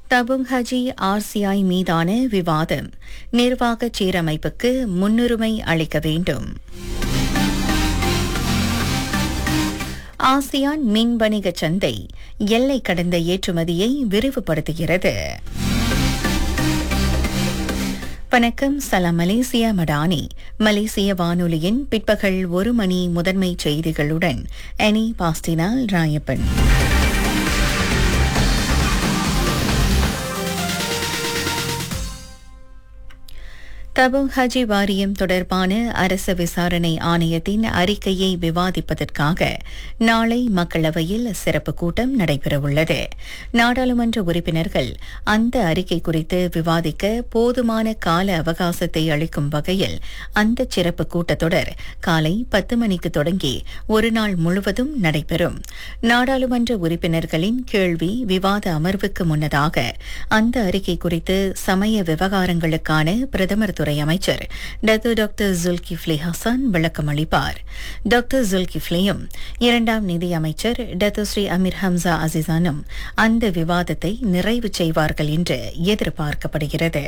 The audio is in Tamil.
தபுங் ஹஜி ஆர்சிஐ மீதான விவாதம் நிர்வாக சீரமைப்புக்கு முன்னுரிமை அளிக்க வேண்டும் ஆசியான் மின் வணிக சந்தை எல்லை கடந்த ஏற்றுமதியை விரிவுபடுத்துகிறது வணக்கம் சலாம் மலேசியா மடானி மலேசிய வானொலியின் பிற்பகல் ஒரு மணி முதன்மை செய்திகளுடன் எனி பாஸ்டினால் ராயப்பன் தபுங் ஹஜி வாரியம் தொடர்பான அரச விசாரணை ஆணையத்தின் அறிக்கையை விவாதிப்பதற்காக நாளை மக்களவையில் சிறப்பு கூட்டம் நடைபெறவுள்ளது நாடாளுமன்ற உறுப்பினர்கள் அந்த அறிக்கை குறித்து விவாதிக்க போதுமான கால அவகாசத்தை அளிக்கும் வகையில் அந்த சிறப்பு கூட்டத்தொடர் காலை பத்து மணிக்கு தொடங்கி ஒரு நாள் முழுவதும் நடைபெறும் நாடாளுமன்ற உறுப்பினர்களின் கேள்வி விவாத அமர்வுக்கு முன்னதாக அந்த அறிக்கை குறித்து சமய விவகாரங்களுக்கான பிரதமர் துறை அமைச்சர் டத்து டாக்டர் ஜுல்கிஃப்லி ஹசான் விளக்கம் அளிப்பார் டாக்டர் ஜுல்கிஃப்லியும் இரண்டாம் நிதி அமைச்சர் டத்து ஸ்ரீ அமீர் ஹம்சா அசிசானும் அந்த விவாதத்தை நிறைவு செய்வார்கள் என்று எதிர்பார்க்கப்படுகிறது